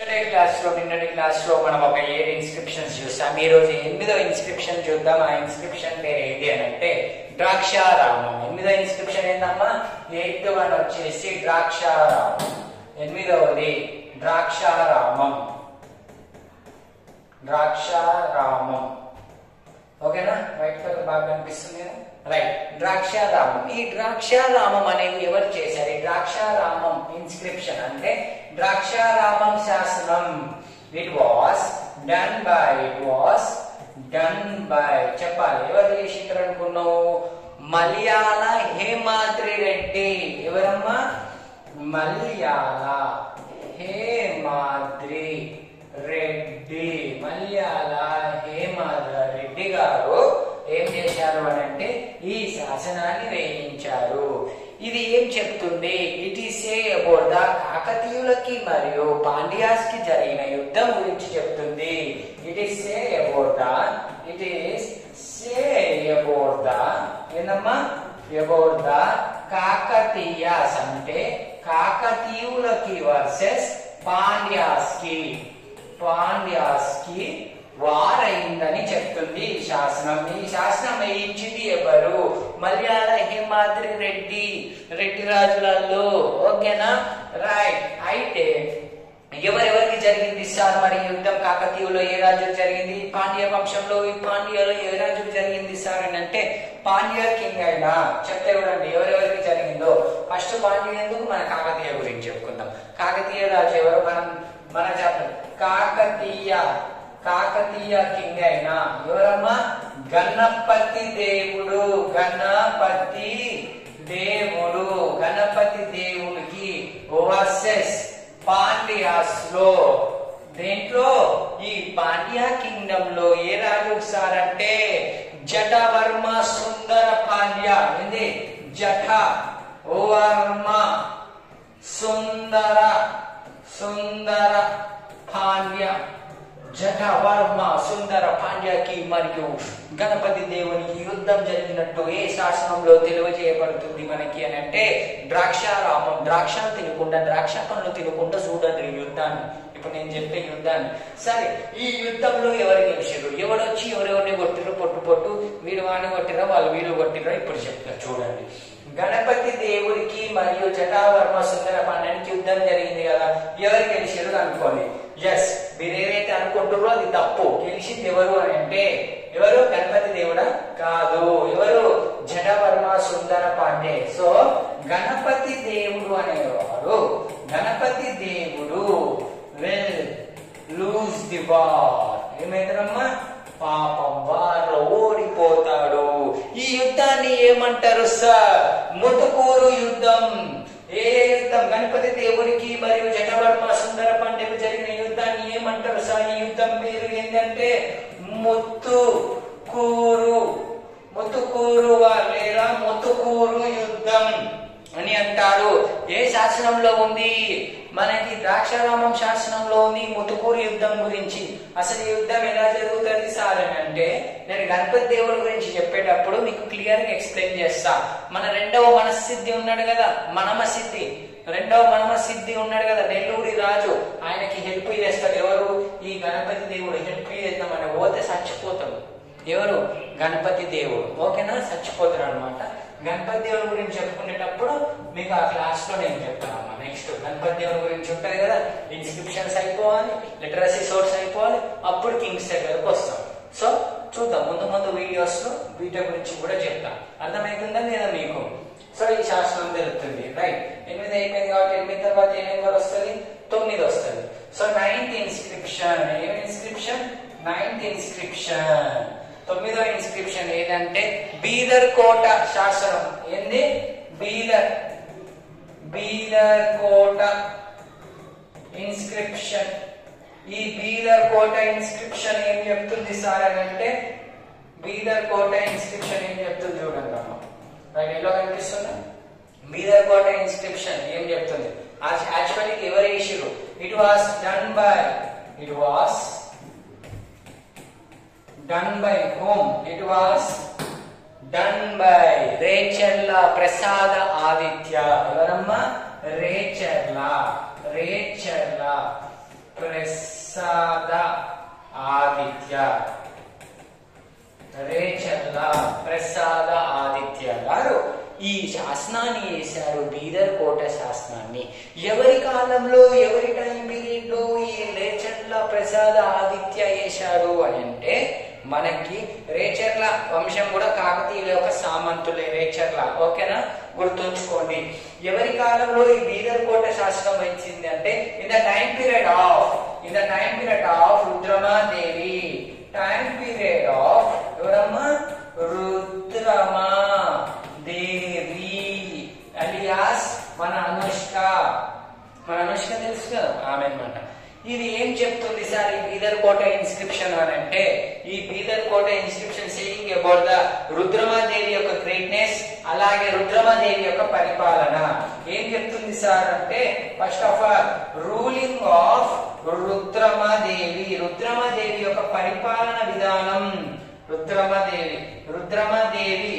నిన్నటి క్లాస్ లో నిన్నటి క్లాస్ లో మనం ఒక ఏడు ఇన్స్క్రిప్షన్స్ చూసాం ఈ రోజు ఎనిమిదో ఇన్స్క్రిప్షన్ చూద్దాం ఆ ఇన్స్క్రిప్షన్ పేరు ఏంటి అని అంటే ద్రాక్షారామం ఎనిమిదో ఇన్స్క్రిప్షన్ ఏంటమ్మా ఎయిత్ వన్ వచ్చేసి ద్రాక్షారామం ఎనిమిదవది ద్రాక్షారామం ద్రాక్షారామం ఓకేనా వైట్ కలర్ బాగా కనిపిస్తుంది కదా రైట్ ద్రాక్షారామం ఈ ద్రాక్షారామం అనేది ఎవరు చేశారు ఈ ద్రాక్షారామం ఇన్స్క్రిప్షన్ అంటే ద్రాక్షారామం శాసనం it was done by it was done by చెప్పాలి ఎవరు చేసింటారు అనుకున్నావు మలయాళ హేమాద్రి రెడ్డి ఎవరమ్మా మలయాళ హేమాద్రి రెడ్డి మలయాళ హేమాద్ర రెడ్డి గారు ఏం చేశారు అని అంటే ఈ శాసనాన్ని వేయించారు ఇది ఏం చెప్తుంది it is say about the కాకతీయులకి మరియు పాండ్యాస్ కి జరిగిన యుద్ధం గురించి చెప్తుంది it is say about the it is say about the ఏందమ్మా అబౌట్ ద కాకతీయాస్ అంటే కాకతీయులకి వర్సెస్ పాండ్యాస్ కి పాండ్యాస్ కి వారైందని చెప్తుంది ఈ శాసనం ఈ శాసనం వేయించింది ఎవరు మలయాళ హిమాద్రి రెడ్డి రెడ్డి రాజులలో ఓకేనా రైట్ అయితే ఎవరెవరికి జరిగింది సార్ మరి యుద్ధం కాకతీయులో ఏ రాజుకు జరిగింది పాండ్య వంశంలో ఈ పాండ్యలో ఏ రాజుకు జరిగింది సార్ అని అంటే పాండ్య కింగ్ అయినా చెప్తే చూడండి ఎవరెవరికి జరిగిందో ఫస్ట్ పాండ్య ఎందుకు మన కాకతీయ గురించి చెప్పుకుందాం కాకతీయ రాజు ఎవరు మనం మన చెప్పండి కాకతీయ కాకతీయ కింగ్ అయినా ఎవరమ్మా గణపతి దేవుడు గణపతి దేవుడు గణపతి దేవుడికి వర్సెస్ పాండ్యాస్ లో దేంట్లో ఈ పాండ్యా కింగ్డమ్ లో ఏ రాజు సార్ అంటే జటవర్మ సుందర పాండ్య ఏంది జట వర్మ సుందర సుందర పాండ్య జటవర్మ సుందర పాండ్యకి మరియు గణపతి దేవునికి యుద్ధం జరిగినట్టు ఏ శాసనంలో తెలియజేయబడుతుంది మనకి అని అంటే ద్రాక్షారామం ద్రాక్ష తినకుండా ద్రాక్ష పండ్లు తినకుండా చూడండి ఈ యుద్ధాన్ని ఇప్పుడు నేను చెప్పే యుద్ధాన్ని సరే ఈ యుద్ధంలో ఎవరు గెలిచారు ఎవరు వచ్చి ఎవరెవరిని కొట్టిరో పొట్టు పొట్టు వీడు వాడిని కొట్టిరో వాళ్ళు వీళ్ళు కొట్టిరో ఇప్పుడు చెప్తారు చూడండి గణపతి దేవుడికి మరియు జటావర్మ సుందర పాండ్యానికి యుద్ధం జరిగింది కదా ఎవరు గెలిచారు అనుకోండి ఎస్ మీరు ఏదైతే అనుకుంటారో అది తప్పు గెలిచింది ఎవరు అని అంటే ఎవరు గణపతి దేవుడా కాదు ఎవరు జడవర్మ సుందర పాండే సో గణపతి దేవుడు అనేవారు గణపతి దేవుడు విల్ లూజ్ ది వార్ ఏమైందమ్మా పాపం వారు ఓడిపోతాడు ఈ యుద్ధాన్ని ఏమంటారు సార్ ముతుకూరు యుద్ధం ఏ యుద్ధం గణపతి దేవుడికి మరియు జటవర్మ సుందర పాండ్యకు జరిగిన యుద్ధాన్ని ఏమంటారు సార్ ఈ యుద్ధం పేరు ఏంటంటే ముత్తు కూరు ముతుకూరు లేదా ముతుకూరు యుద్ధం అని అంటారు ఏ శాసనంలో ఉంది మనకి ద్రాక్షారామం శాసనంలో ఉంది ముతుకూరు యుద్ధం గురించి అసలు ఈ యుద్ధం ఎలా జరుగుతుంది సార్ అని అంటే నేను గణపతి దేవుడి గురించి చెప్పేటప్పుడు మీకు క్లియర్ గా ఎక్స్ప్లెయిన్ చేస్తా మన రెండవ మనసిద్ధి ఉన్నాడు కదా మనమ సిద్ధి రెండవ మనమ సిద్ధి ఉన్నాడు కదా నెల్లూరి రాజు ఆయనకి హెల్ప్ చేస్తాడు ఎవరు ఈ గణపతి దేవుడు హెల్ప్ చేద్దామని పోతే చచ్చిపోతాడు ఎవరు గణపతి దేవుడు ఓకేనా చచ్చిపోతారు అనమాట గణపతి దేవుడి గురించి చెప్పుకునేటప్పుడు మీకు ఆ క్లాస్ లో నేను చెప్తాను నెక్స్ట్ గణపతి దేవుడి గురించి ఉంటుంది కదా ఇన్స్క్రిప్షన్స్ అయిపోవాలి లిటరసీ సోర్స్ అయిపోవాలి అప్పుడు కింగ్స్ దగ్గరకు వస్తాం సో చూద్దాం ముందు ముందు వీడియోస్ లో వీటి గురించి కూడా చెప్తాం అర్థమవుతుందా లేదా మీకు సో ఈ శాస్త్రం తెలుస్తుంది రైట్ ఎనిమిది అయిపోయింది కాబట్టి ఎనిమిది తర్వాత ఏ నెంబర్ వస్తుంది తొమ్మిది వస్తుంది సో నైన్త్ ఇన్స్క్రిప్షన్ ఏం ఇన్స్క్రిప్షన్ నైన్త్ ఇన్స్క్రిప్షన్ తొమ్మిదో ఇన్స్క్రిప్షన్ ఏదంటే బీదర్ కోట శాసనం ఏంది బీదర్ బీదర్ కోట ఇన్స్క్రిప్షన్ ఈ బీదర్ కోట ఇన్స్క్రిప్షన్ ఏం చెప్తుంది సార్ అని అంటే బీదర్ కోట ఇన్స్క్రిప్షన్ ఏం చెప్తుంది చూడండి అమ్మ రైట్ ఎల్లో కనిపిస్తుందా బీదర్ కోట ఇన్స్క్రిప్షన్ ఏం చెప్తుంది యాక్చువల్లీ ఎవరు వేసిరు it was done by it was done by whom it was done by Recherla Prasada Aditya ఎవరమ్మా రేచర్ల రేచర్ల ప్రసాద ఆదిత్య రేచర్ల ప్రసాద ఆదిత్య గారు ఈ శాసనాన్ని వేశారు బీదర్ కోట శాసనాన్ని ఎవరి కాలంలో ఎవరి టైం పీరియడ్ లో ఈ రేచర్ల ప్రసాద ఆదిత్య వేశారు అని అంటే మనకి రేచర్ల వంశం కూడా కాకతీయుల యొక్క సామంతులే రేచర్ల ఓకేనా గుర్తుంచుకోండి ఎవరి కాలంలో ఈ బీదర్ కోట శాసనం వచ్చింది అంటే in the time period of in the time period of Rudramadevi time period of ఎవరమ్మా రుద్రమా దేవి అలియాస్ మన అనుష్క మన అనుష్క తెలుసు కదా ఆమె అన్నమాట ఇది ఏం చెప్తుంది సార్ ఈ బీదర్ కోట ఇన్స్క్రిప్షన్ అని అంటే ఈ బీదర్ కోట inscription saying about the Rudramadevi యొక్క గ్రేట్నెస్ అలాగే రుద్రమాదేవి యొక్క పరిపాలన ఏం చెప్తుంది సార్ అంటే first of all ruling of Rudramadevi Rudramadevi యొక్క పరిపాలన విధానం Rudramadevi Rudramadevi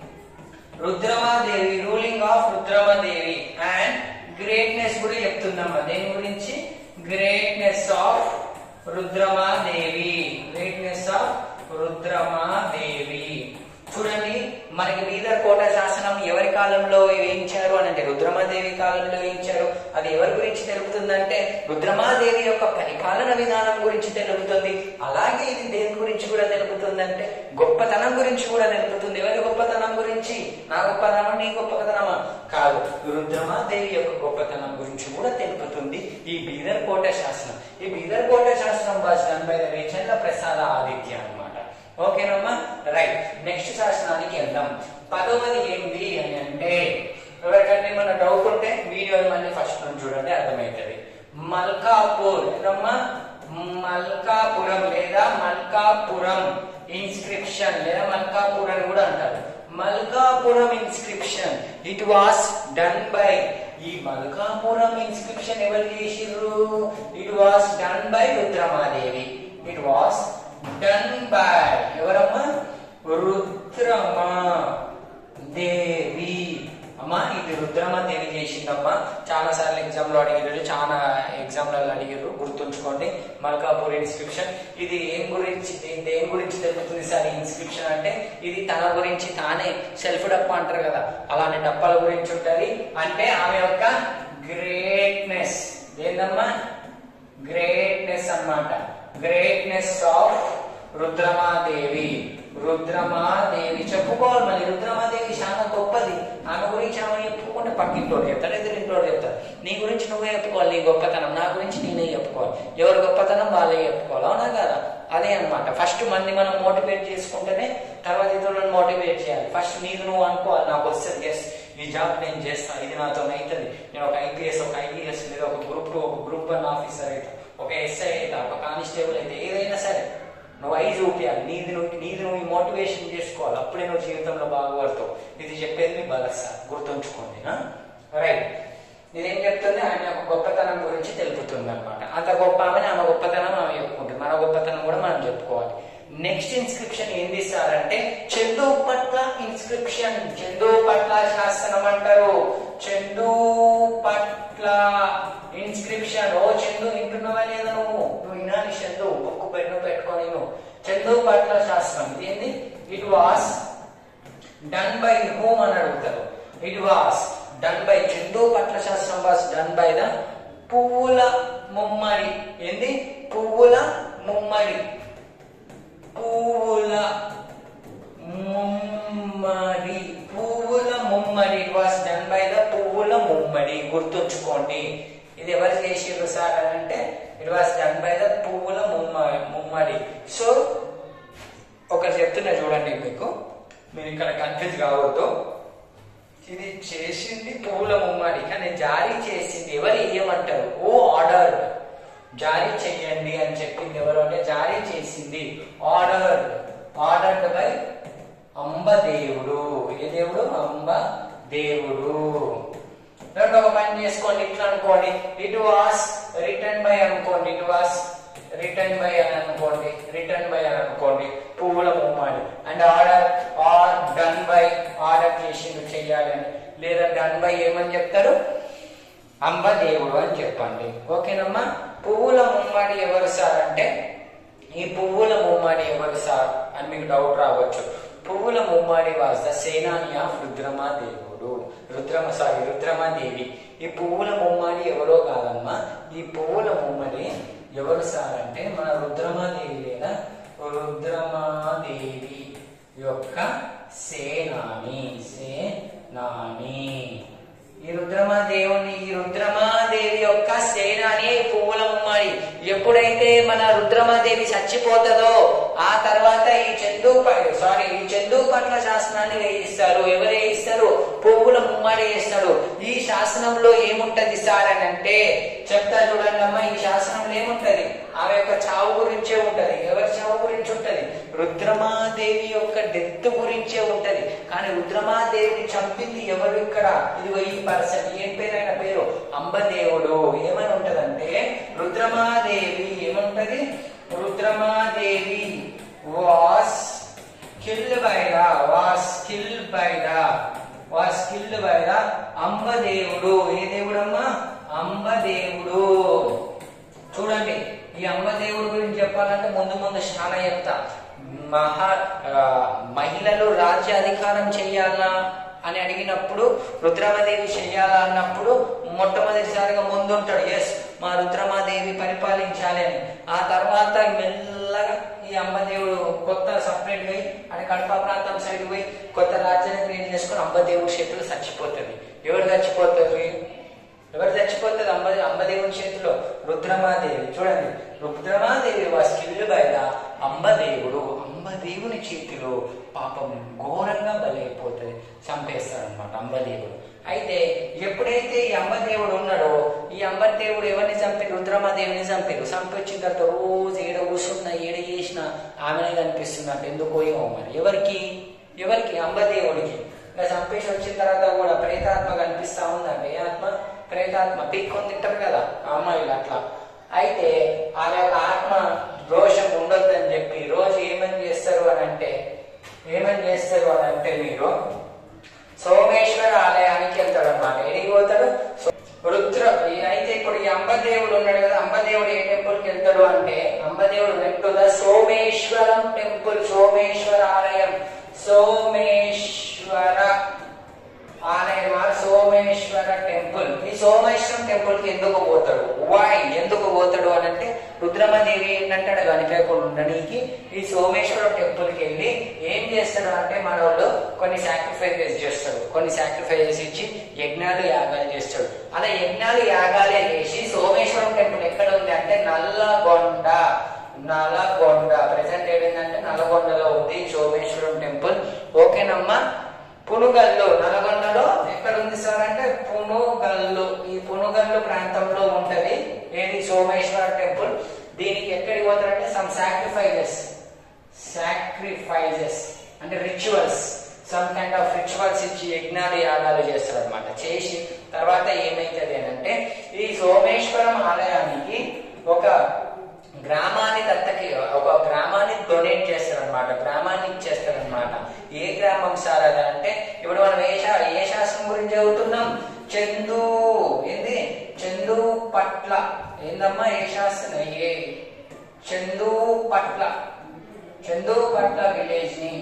Rudramadevi ruling of Rudramadevi and greatness కూడా చెప్తుందమ్మా దేని గురించి greatness of Rudramadevi greatness of Rudramadevi చూడండి మనకి బీదర్ కోట శాసనం ఎవరి కాలంలో వేయించారు అని అంటే రుద్రమాదేవి కాలంలో వేయించారు అది ఎవరి గురించి తెలుపుతుందంటే రుద్రమాదేవి యొక్క పరిపాలన విధానం గురించి తెలుపుతుంది అలాగే ఇది దేని గురించి కూడా తెలుపుతుందంటే గొప్పతనం గురించి కూడా తెలుపుతుంది ఎవరి గొప్పతనం గురించి నా గొప్పతనం నీ గొప్పతనమా కాదు రుద్రమాదేవి యొక్క గొప్పతనం గురించి కూడా తెలుపుతుంది ఈ బీదర్ కోట శాసనం ఈ బీదర్ కోట శాసనం వాజ్ డన్ బై రేచంద్ర ప్రసాద ఆదిత్య అన్నమాట ఓకేనమ్మా రైట్ నెక్స్ట్ శాసనానికి వెళ్దాం పదవది ఏంటి అని అంటే ఎవరికైనా ఏమన్నా డౌట్ ఉంటే వీడియో మళ్ళీ ఫస్ట్ నుంచి చూడండి అర్థమవుతుంది మల్కాపూర్ ఏదమ్మా మల్కాపురం లేదా మల్కాపురం ఇన్స్క్రిప్షన్ లేదా మల్కాపూర్ అని కూడా అంటారు Malkapuram inscription it was done by ఈ మల్కాపురం ఇన్స్క్రిప్షన్ ఎవరు చేసిర్రు it was done by Rudramadevi it was done by ఎవరమ్మా రుద్రమా దేవి అమ్మా ఇది రుద్రమ దేవి చేసిందమ్మా చాలా సార్లు ఎగ్జామ్ లో అడిగారు చాలా ఎగ్జామ్లలో అడిగారు గుర్తుంచుకోండి మల్కాపూర్ ఇన్స్క్రిప్షన్ ఇది ఏం గురించి దేని దేని గురించి తెలుపుతుంది సార్ ఇన్స్క్రిప్షన్ అంటే ఇది తన గురించి తానే సెల్ఫ్ డప్ప అంటారు కదా అలాంటి డప్పాల గురించి ఉంటది అంటే ఆమె యొక్క గ్రేట్నెస్ ఏందమ్మా గ్రేట్నెస్ అన్నమాట గ్రేట్నెస్ ఆఫ్ రుద్రమాదేవి రుద్రమాదేవి చెప్పుకోవాలి మళ్ళీ రుద్రమాదేవి చాలా గొప్పది ఆమె గురించి ఆమె చెప్పుకుంటే పక్కింటో చెప్తారు ఎదురింటో చెప్తారు నీ గురించి నువ్వే చెప్పుకోవాలి నీ గొప్పతనం నా గురించి నేనే చెప్పుకోవాలి ఎవరి గొప్పతనం వాళ్ళే చెప్పుకోవాలి అవునా కదా అదే అన్నమాట ఫస్ట్ మంది మనం మోటివేట్ చేసుకుంటేనే తర్వాత ఇతరులను మోటివేట్ చేయాలి ఫస్ట్ నీకు నువ్వు అనుకోవాలి నాకు వస్తుంది ఎస్ ఈ జాబ్ నేను చేస్తాను ఇది నాతో అవుతుంది నేను ఒక ఐపీఎస్ ఒక ఐపీఎస్ లేదా ఒక గ్రూప్ టూ ఒక గ్రూప్ వన్ ఆఫీసర్ అయితే ఒక ఎస్ఐ అయితే ఒక కానిస్టేబుల్ అయితే ఏదైనా సరే నువ్వు అయి చూపించాలి నీది నువ్వు నీది నువ్వు మోటివేషన్ చేసుకోవాలి అప్పుడే నువ్వు జీవితంలో బాగుపడతావు ఇది చెప్పేది మీ భగత్ గుర్తుంచుకోండి రైట్ ఇదేం చెప్తుంది ఆయన యొక్క గొప్పతనం గురించి తెలుపుతుంది అనమాట అంత గొప్ప ఆమె ఆమె గొప్పతనం ఆమె చెప్పుకుంటుంది మన గొప్పతనం కూడా మనం చెప్పుకోవాలి నెక్స్ట్ ఇన్స్క్రిప్షన్ ఏంది సార్ అంటే చందు పట్ల ఇన్స్క్రిప్షన్ చందు పట్ల శాసనం అంటారు చందు పట్ల ఇన్స్క్రిప్షన్ ఓ చందు వింటున్నావా లేదా నువ్వు నువ్వు వినాలి చందు ఒక్క పెన్ను పెట్టుకొని నువ్వు చందు పట్ల శాస్త్రం ఇదేంది it was done by whom అని అడుగుతారు it was done by Chandupatla శాస్త్రం was done by the Puvvula ముమ్మడి ఏంది పువ్వుల Mummadi Puvvula Mummadi Puvvula Mummadi it was done by the Puvvula Mummadi గుర్తుంచుకోండి ఇది ఎవరు చేసిర్రు సార్ అని అంటే it was done by the Puvvula ముమ్మ ముమ్మడి సో ఒకరు చెప్తున్నా చూడండి మీకు మీరు ఇక్కడ కన్ఫ్యూజ్ కావద్దు ఇది చేసింది పువ్వుల ముమ్మడి కానీ జారీ చేసింది ఎవరు ఏమంటారు ఓ ఆర్డర్ జారీ చెయ్యండి అని చెప్పింది ఎవరు అంటే జారీ చేసింది ఆర్డర్ ఆర్డర్డ్ బై అంబ దేవుడు ఏ దేవుడు అంబ దేవుడు రెండు ఒక పని చేసుకోండి ఇట్లా అనుకోండి ఇట్ వాస్ రిటర్న్ బై అనుకోండి ఇట్ వాస్ రిటర్న్ బై అని అనుకోండి రిటర్న్ బై అని అనుకోండి Puvvula Mummadi and order R done by order చేసిండు చెయ్యాలని లేదా డన్ బై ఏమని చెప్తారు అంబ దేవుడు అని చెప్పండి ఓకేనమ్మా పువ్వుల ముమ్మడి ఎవరు సార్ అంటే ఈ పువ్వుల ముమ్మడి ఎవరు సార్ అని మీకు డౌట్ రావచ్చు పువ్వుల ముమ్మడి వాజ్ ద సేనాని ఆఫ్ రుద్రమా దేవుడు రుద్రమ సారీ రుద్రమాదేవి ఈ పువ్వుల ముమ్మడి ఎవరో కాదమ్మా ఈ పువ్వుల ముమ్మడి ఎవరు సార్ అంటే మన రుద్రమాదేవి లేదా రుద్రమాదేవి యొక్క సేనాని సేనాని ఈ రుద్రమాదేవుని ఈ రుద్రమాదేవి యొక్క సేనాని పువ్వుల ముమ్మడి ఎప్పుడైతే మన రుద్రమాదేవి చచ్చిపోతుందో ఆ తర్వాత ఈ చందు సారీ ఈ చందు పట్ల శాసనాన్ని వేయిస్తారు ఎవరు వేయిస్తారు పువ్వుల ముమ్మడి వేస్తాడు ఈ శాసనంలో ఏముంటది సార్ అని అంటే చెప్తా చూడండి అమ్మా ఈ శాసనంలో ఏముంటది ఆమె యొక్క చావు గురించే ఉంటది ఎవరి చావు గురించి ఉంటది రుద్రమాదేవి యొక్క డెత్ గురించే ఉంటది కానీ రుద్రమాదేవిని చంపింది ఎవరు ఇక్కడ ఇదిగో ఈ పర్సన్ ఏం పేరు ఆయన పేరు అంబదేవుడు ఏమని ఉంటదంటే రుద్రమాదేవి ఏముంటది Rudramadevi was killed by the was killed by the was killed by the అంబదేవుడు ఏ దేవుడమ్మా అంబదేవుడు చూడండి ఈ అమ్మదేవుడి గురించి చెప్పాలంటే ముందు ముందు చాలా చెప్తా మహా ఆ, మహిళలు రాజ్యాధికారం చెయ్యాలా అని అడిగినప్పుడు రుద్రమదేవి చెయ్యాలా అన్నప్పుడు మొట్టమొదటిసారిగా ముందుంటాడు ఎస్ మా రుద్రమాదేవి పరిపాలించాలి అని ఆ తర్వాత మెల్లగా ఈ అమ్మదేవుడు కొత్త సపరేట్ పోయి అంటే కడప ప్రాంతం సైడ్ పోయి కొత్త రాజ్యాన్ని క్రియేట్ చేసుకుని అమ్మదేవుడి చేతులు చచ్చిపోతుంది ఎవరు చచ్చిపోతారు ఎవరు చచ్చిపోతుంది అంబ అంబదేవుని చేతిలో రుద్రమాదేవి చూడండి రుద్రమాదేవి వాస్ కిల్లు బయట అంబదేవుడు అంబదేవుని చేతిలో పాపం ఘోరంగా బలైపోతుంది చంపేస్తాడు అనమాట అంబదేవుడు అయితే ఎప్పుడైతే ఈ అంబదేవుడు ఉన్నాడో ఈ అంబదేవుడు ఎవరిని చంపి రుద్రమాదేవిని చంపారు చంపించిన తర్వాత రోజు ఏడ కూర్చున్నా ఏడ చేసిన ఆమెనే కనిపిస్తున్నట్టు ఎందుకో ఏమో మరి ఎవరికి ఎవరికి అంబదేవుడికి ఇంకా చంపేసి వచ్చిన తర్వాత కూడా ప్రేతాత్మ కనిపిస్తా ఉందండి ఏ ఆత్మ ప్రేతాత్మ పీక్కొని తింటారు కదా ఆ అమ్మాయిలు అట్లా అయితే ఆమె యొక్క ఆత్మ దోషం ఉండొద్దని చెప్పి రోజు ఏమని చేస్తారు అని అంటే ఏమని చేస్తారు అని అంటే మీరు సోమేశ్వర ఆలయానికి వెళ్తాడు అనమాట ఎడికి పోతాడు సో- రుద్ర ఈ- అయితే ఇప్పుడు ఈ అంబదేవుడు ఉన్నాడు కదా అంబదేవుడు ఏ టెంపుల్ కి వెళ్తాడు అంటే అంబదేవుడు వెంట ద సోమేశ్వరం టెంపుల్ సోమేశ్వర ఆలయం సోమేశ్వర ఆలయం ఆ సోమేశ్వర టెంపుల్ ఈ సోమేశ్వరం టెంపుల్ కి ఎందుకు పోతాడు వై ఎందుకు పోతాడు అని అంటే రుద్రమదేవి ఏంటంటాడు కనిపించకుండా ఉండడానికి ఈ సోమేశ్వరం టెంపుల్ కి వెళ్ళి ఏం చేస్తాడు అంటే మన వాళ్ళు కొన్ని సాక్రిఫైసెస్ చేస్తాడు కొన్ని సాక్రిఫైసెస్ ఇచ్చి యజ్ఞాలు యాగాలు చేస్తాడు అలా యజ్ఞాలు యాగాలే చేసి సోమేశ్వరం టెంపుల్ ఎక్కడ ఉంది అంటే నల్లగొండ నల్లగొండ ప్రెసెంట్ ఏంటంటే నల్లగొండలో ఉంది సోమేశ్వరం టెంపుల్ ఓకేనమ్మా పునుగల్లు నల్గొండలో ఎక్కడ ఉంది సార్ అంటే పునుగల్లు ఈ పునుగల్లు ప్రాంతంలో ఉంటది ఏది సోమేశ్వర టెంపుల్ దీనికి ఎక్కడికి పోతారంటే సమ్ సాక్రిఫైజెస్ సాక్రిఫైజెస్ అంటే rituals some kind of rituals ఇచ్చి యజ్ఞాలు యాగాలు చేస్తారు అనమాట చేసి తర్వాత ఏమైతుంది అని అంటే ఈ సోమేశ్వరం ఆలయానికి ఒక గ్రామాన్ని దత్తకి ఒక గ్రామాన్ని డొనేట్ చేస్తారనమాట గ్రామాన్ని ఇచ్చేస్తారనమాట ఏ గ్రామం సార్ అది అంటే ఇప్పుడు మనం ఏ శా ఏ శాస్త్రం గురించి చదువుతున్నాం చందు ఏంది చందు పట్ల ఏందమ్మా ఏ శాస్త్రం ఏ చందు పట్ల చందు పట్ల విలేజ్ ని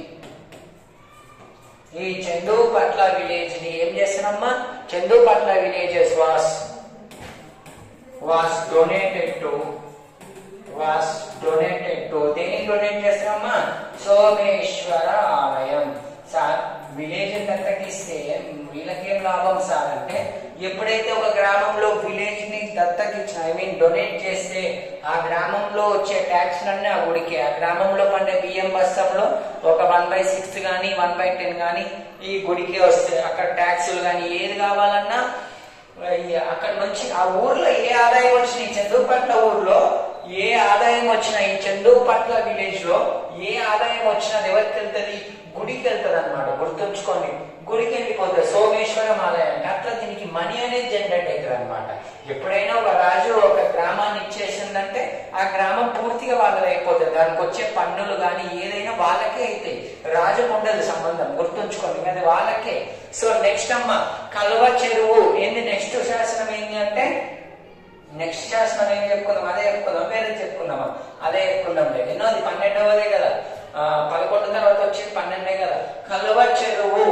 ఈ చందు పట్ల విలేజ్ ని ఏం చేస్తానమ్మా Chandupatla villages was was donated to was donated to దేనికి డొనేట్ చేస్తామమ్మా సోమేశ్వర ఆలయం సార్ విలేజ్ దత్తకిస్తే వీళ్ళకేం లాభం సార్ అంటే ఎప్పుడైతే ఒక గ్రామంలో విలేజ్ ని దత్తకిచ్చిన ఐ మీన్ డొనేట్ చేస్తే ఆ గ్రామంలో వచ్చే ట్యాక్స్ అన్ని ఆ గుడికి ఆ గ్రామంలో పండే బియ్యం బస్తంలో ఒక వన్ బై సిక్స్త్ గానీ వన్ బై టెన్ గానీ ఈ గుడికి వస్తాయి అక్కడ ట్యాక్సులు గానీ ఏది కావాలన్నా ఈ అక్కడ నుంచి ఆ ఊర్లో ఏ ఆదాయం వచ్చినా ఈ చందుపట్ల ఊర్లో ఏ ఆదాయం వచ్చినా ఈ చందుపట్ల విలేజ్ లో ఏ ఆదాయం వచ్చినా అది ఎవరికి వెళ్తుంది గుడికి వెళ్తుంది అనమాట గుర్తుంచుకోండి గుడికి వెళ్ళిపోతుంది సోమేశ్వరం ఆలయానికి అట్లా దీనికి మనీ అనేది జనరేట్ అవుతుంది అనమాట ఎప్పుడైనా ఒక రాజు ఒక గ్రామాన్ని ఇచ్చేసిందంటే ఆ గ్రామం పూర్తిగా వాళ్ళది అయిపోతుంది దానికి వచ్చే పన్నులు కానీ ఏదైనా వాళ్ళకే అవుతాయి రాజుకు ఉండదు సంబంధం గుర్తుంచుకోండి అది వాళ్ళకే సో నెక్స్ట్ అమ్మ కల్వ చెరువు ఏంది నెక్స్ట్ శాసనం ఏంటి అంటే నెక్స్ట్ శాసనం ఏం చెప్పుకుందాం అదే చెప్పుకుందాం వేరే చెప్పుకుందామా అదే చెప్పుకుందాం లేదు ఎన్నోది పన్నెండవదే కదా ఆ, పదకొండు తర్వాత వచ్చేది పన్నెండే కదా కలువ చెరువు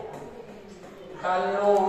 కలువ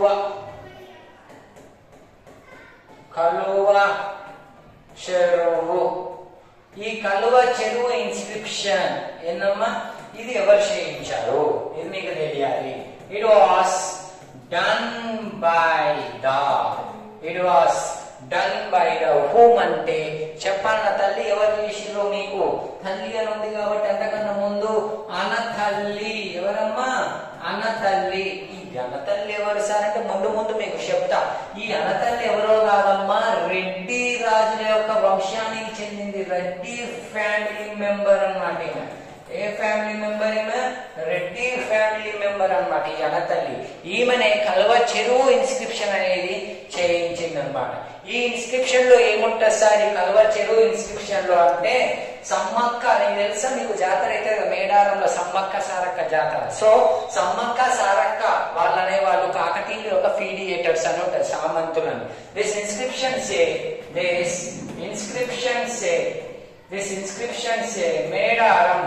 కలువ చెరువు ఈ కలువ చెరువు ఇన్స్క్రిప్షన్ ఏందమ్మా ఇది ఎవరు చేయించారు ఇది మీకు తెలియాలి it was done by the it was done by the whom అంటే చెప్పాలన్న తల్లి ఎవరు చేసిర్రు మీకు తల్లి అని ఉంది కాబట్టి అంతకన్నా ముందు అన తల్లి ఎవరమ్మా అన్న తల్లి ఈ అన్నతల్లి ఎవరు సార్ అంటే ముందు ముందు మీకు చెప్తా ఈ అన్నతల్లి ఎవరో కాదమ్మా రెడ్డి రాజుల యొక్క వంశానికి చెందింది రెడ్డి ఫ్యామిలీ మెంబర్ అన్నమాట ఈమె ఏ ఫ్యామిలీ మెంబర్ ఈమె రెడ్డి ఫ్యామిలీ మెంబర్ అన్నమాట ఈ అన్నతల్లి ఈమెనే కల్వ చెరువు ఇన్స్క్రిప్షన్ అనేది చేయించింది అనమాట ఈ ఇన్స్క్రిప్షన్ లో ఏముంటుంది సార్ ఈ కల్వ చెరువు ఇన్స్క్రిప్షన్ లో అంటే సమ్మక్క నీకు తెలుసా మీకు జాతర అయితే కదా, మేడారంలో సమ్మక్క సారక్క జాతర సో సమ్మక్క సారక్క వాళ్ళనే వాళ్ళు కాకతీయులు ఒక ఫీడియేటర్స్ అని ఉంటారు సామంతులని this inscription say this inscription say this inscription say Medaram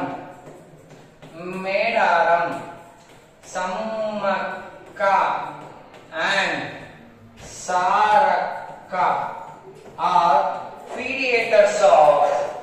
Medaram Sammakka and Sarakka are mediators of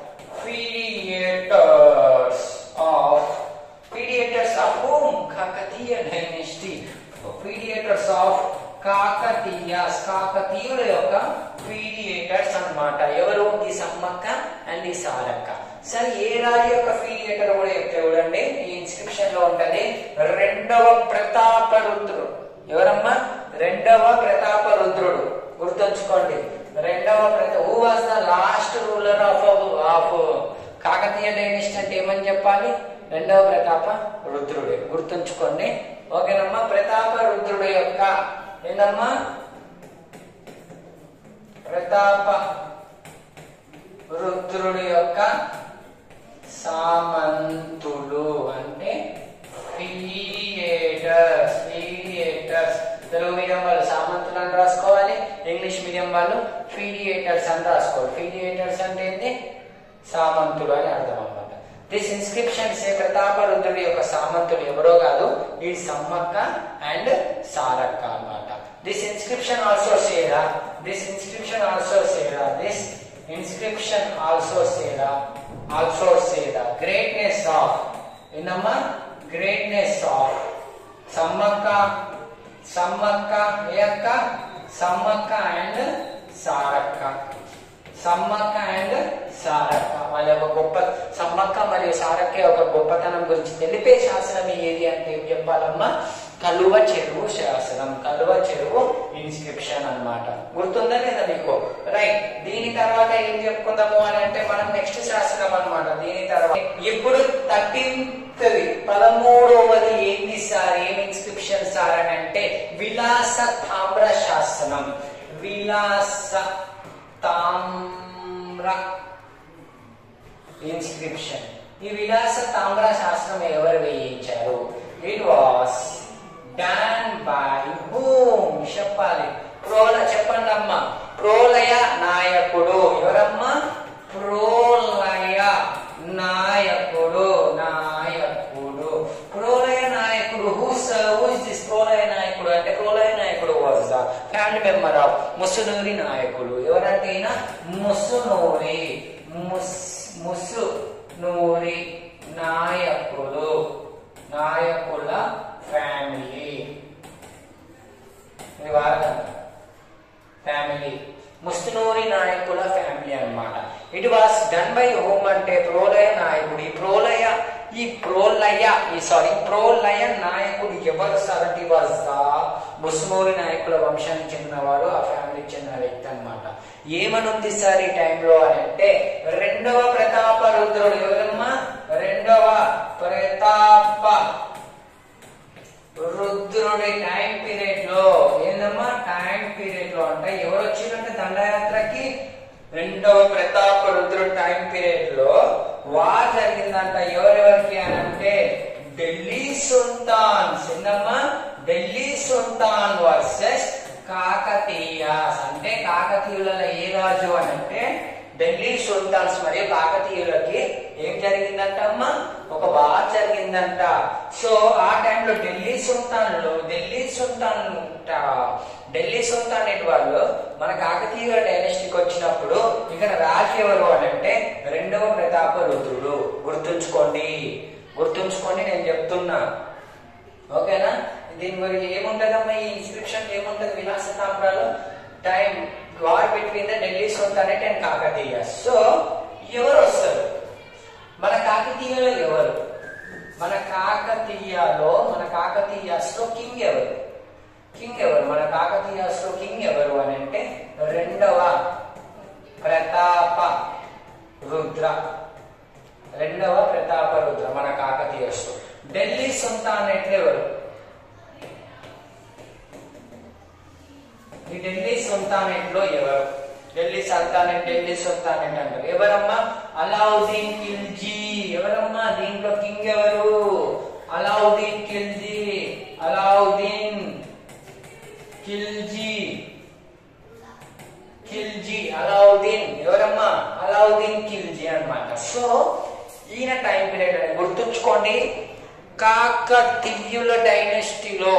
mediators of mediators of whom Kakatiya dynasty mediators of Kakatiyas కాకతీయుల యొక్క ఫీడియేటర్స్ అన్నమాట ఎవరు ఈ సమ్మక్క అండ్ ఈ సారక్క సరే ఏ రాజు యొక్క ఫీడియేటర్ కూడా చెప్తే చూడండి ఈ ఇన్స్క్రిప్షన్ లో ఉంటది రెండవ ప్రతాప రుద్రుడు ఎవరమ్మా రెండవ ప్రతాప రుద్రుడు గుర్తుంచుకోండి రెండవ ప్రతి who was the last ruler of of Kakatiya dynasty అంటే ఏమని చెప్పాలి రెండవ ప్రతాప రుద్రుడే గుర్తుంచుకోండి ఓకేనమ్మా ప్రతాప రుద్రుడు యొక్క ఏందమ్మా ప్రతాప రుద్రుడి యొక్క సామంతుడు అంటే ఫీడియేటర్స్ ఫీడియేటర్స్ తెలుగు మీడియం వాళ్ళు సామంతులు అని రాసుకోవాలి ఇంగ్లీష్ మీడియం వాళ్ళు ఫీడియేటర్స్ అని రాసుకోవాలి ఫీడియేటర్స్ అంటే ఏంటి సామంతులు అని అర్థం అన్నమాట దిస్ ఇన్స్క్రిప్షన్ సే ప్రతాప రుద్రుడి యొక్క సామంతులు ఎవరో కాదు ఈ సమ్మక్క అండ్ సారక్క అన్నమాట దిస్ ఇన్స్క్రిప్షన్ ఆల్సో సేరా దిస్ ఇన్స్క్రిప్షన్ ఆల్సో సేరా దిస్ ఇన్స్క్రిప్షన్ ఆల్సో సేరా ఆల్సో సేరా గ్రేట్నెస్ ఆఫ్ ఏందమ్మా గ్రేట్నెస్ ఆఫ్ సమ్మక్క సమ్మక్క ఏ అక్క సమ్మక్క అండ్ సారక్క సమ్మక్క అండ్ సారక్క వాళ్ళ యొక్క గొప్ప సమ్మక్క మరియు సారక్క యొక్క గొప్పతనం గురించి తెలిపే శాసనం ఏది అంటే ఏం చెప్పాలమ్మా కలువ చెరువు శాసనం కలువ చెరువు ఇన్స్క్రిప్షన్ అన్నమాట గుర్తుందా లేదా మీకు రైట్ దీని తర్వాత ఏం చెప్పుకుందాము అని అంటే మనం నెక్స్ట్ శాసనం అన్నమాట దీని తర్వాత ఇప్పుడు థర్టీన్త్ పదమూడవది ఏంటి సార్ ఏం ఇన్స్క్రిప్షన్ సార్ అని అంటే విలాస తామ్ర శాసనం విలాస తామ్ర ఇన్స్క్రిప్షన్ ఈ విలాస తామ్ర శాస్త్రం ఎవరు వేయించారు it was done by whom చెప్పాలి ప్రోల చెప్పండి అమ్మా ప్రోలయ నాయకుడు ఎవరమ్మా ప్రోలయ నాయకుడు నాయకుడు ప్రోలయ నాయకుడు who who is this Prolaya నాయకుడు అంటే ప్రోలయ నాయకుడు was the family member of Musunuri నాయకుడు ఎవరంటే ఈయన ముసునూరి ముస్ ముసు నూరి నాయకులు నాయకుల ఫ్యామిలీ ఇది వాడదాం ఫ్యామిలీ ముస్తునూరి నాయకుల ఫ్యామిలీ అన్నమాట it was done by whom అంటే ప్రోలయ నాయకుడు ఈ ప్రోలయ ఈ ప్రోలయ ఈ సారీ ప్రోలయ నాయకుడు ఎవరు సార్ అంటే వాజ్ ద ముస్నూరి నాయకుల వంశానికి చెందినవాడు ఆ ఫ్యామిలీకి చెందిన వ్యక్తి అన్నమాట ఏమనుంది సార్ ఈ టైంలో అని అంటే రెండవ ప్రతాప రుద్రుడు ఎవరమ్మా రెండవ ప్రతాప రుద్రుడి టైం పీరియడ్ లో ఏందమ్మా టైం పీరియడ్ లో అంటే ఎవరు వచ్చిందంటే దండయాత్రకి రెండవ ప్రతాప రుద్రుడి టైం పీరియడ్ లో వార్ జరిగిందంట ఎవరెవరికి అని అంటే ఢిల్లీ సుల్తాన్ ఏందమ్మా ఢిల్లీ సుల్తాన్ వర్సెస్ కాకతీయాస్ అంటే కాకతీయులలో ఏ రాజు ఢిల్లీ సుల్తాన్స్ మరియు కాకతీయులకి ఏం జరిగిందంట అమ్మా ఒక బాగా జరిగిందంట సో ఆ టైంలో ఢిల్లీ సుల్తాన్లు ఢిల్లీ సుల్తాన్ ఢిల్లీ సుల్తాన్ అనేటి వాళ్ళు మన కాకతీయుల డైనస్టీకి వచ్చినప్పుడు ఇక్కడ రాజు ఎవరు అని అంటే రెండవ ప్రతాప రుద్రుడు గుర్తుంచుకోండి గుర్తుంచుకోండి నేను చెప్తున్నా ఓకేనా దీని గురించి ఏముంటదమ్మా ఈ ఇన్స్క్రిప్షన్ ఏముంటది విలాస తామ్రాలు time war between the Delhi sultanate and Kakatiya so ఎవరు వస్తారు మన కాకతీయలో ఎవరు మన కాకతీయలో మన కాకతీయాస్ లో కింగ్ ఎవరు కింగ్ ఎవరు మన కాకతీయాస్ లో కింగ్ ఎవరు అని అంటే రెండవ ప్రతాప రుద్ర రెండవ ప్రతాప రుద్ర మన కాకతీయస్ ఢిల్లీ సుల్తానేట్ ఎవరు ఈ ఢిల్లీ సుల్తానేట్ లో ఎవరు ఢిల్లీ సుల్తానేట్ ఢిల్లీ సుల్తానేట్ అంటారు ఎవరమ్మా అలావుద్దీన్ ఖిల్జీ ఎవరమ్మా దీంట్లో కింగ్ ఎవరు అలావుద్దీన్ ఖిల్జీ అలావుద్దీన్ ఖిల్జీ ఖిల్జీ అలావుద్దీన్ ఎవరమ్మా అలావుద్దీన్ ఖిల్జీ అన్నమాట సో ఈయన టైం పీరియడ్ అని గుర్తుంచుకోండి కాకతీయుల డైనెస్టీలో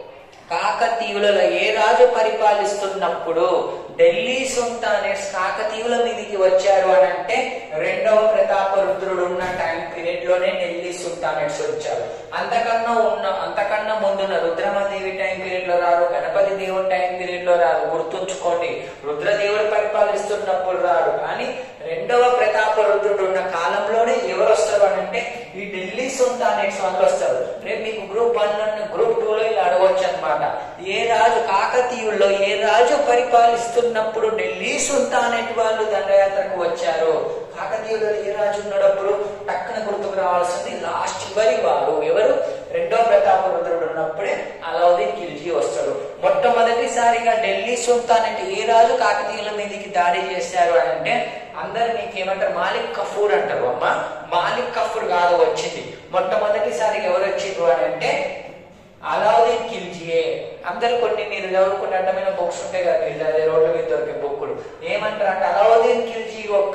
కాకతీయులలో ఏ రాజు పరిపాలిస్తున్నప్పుడు ఢిల్లీ సుల్తానేట్స్ కాకతీయుల మీదకి వచ్చారు అని అంటే రెండవ ప్రతాప రుద్రుడు ఉన్న టైం పీరియడ్ లోనే ఢిల్లీ సుల్తానేట్స్ వచ్చారు అంతకన్నా ఉన్న అంతకన్నా ముందున్న రుద్రమదేవి టైం పీరియడ్ లో రారు గణపతి దేవుడి టైం పీరియడ్ లో రారు గుర్తుంచుకోండి రుద్రదేవుడు పరిపాలిస్తున్నప్పుడు రారు కానీ రెండవ ప్రతాప రుద్రుడు ఉన్న కాలంలోనే ఎవరు వస్తారు అని అంటే ఈ ఢిల్లీ సుల్తానేట్స్ వాళ్ళు వస్తారు రేపు మీకు గ్రూప్ వన్ గ్రూప్ టూ లో ఇలా అడగవచ్చు అనమాట ఏ రాజు కాకతీయుల్లో ఏ రాజు పరిపాలిస్తున్నప్పుడు ఢిల్లీ సుల్తానేట్ వాళ్ళు దండయాత్రకు వచ్చారు కాకతీయులు ఏ రాజు ఉన్నప్పుడు టక్కన గుర్తుకు రావాల్సింది లాస్ట్ చివరి వారు ఎవరు రెండో ప్రతాప రుద్రుడు ఉన్నప్పుడే అలావుద్దీన్ ఖిల్జీ వస్తాడు మొట్టమొదటిసారిగా ఢిల్లీ సుల్తానేట్ ఏ రాజు కాకతీయుల మీదకి దాడి చేశారు అని అంటే అందరు మీకు ఏమంటారు మాలిక్ కఫూర్ అంటారు అమ్మ మాలిక్ కఫూర్ కాదు వచ్చింది మొట్టమొదటిసారిగా ఎవరు వచ్చిండ్రు అని అంటే అలావుద్దీన్ ఖిల్జీయే అందరు కొన్ని మీరు చదువుకునే అడ్డమైన బుక్స్ ఉంటాయి కదా మీరు అదే రోడ్ల మీద దొరికే బుక్కులు ఏమంటారు అంటే అలావుద్దీన్ ఖిల్జీ యొక్క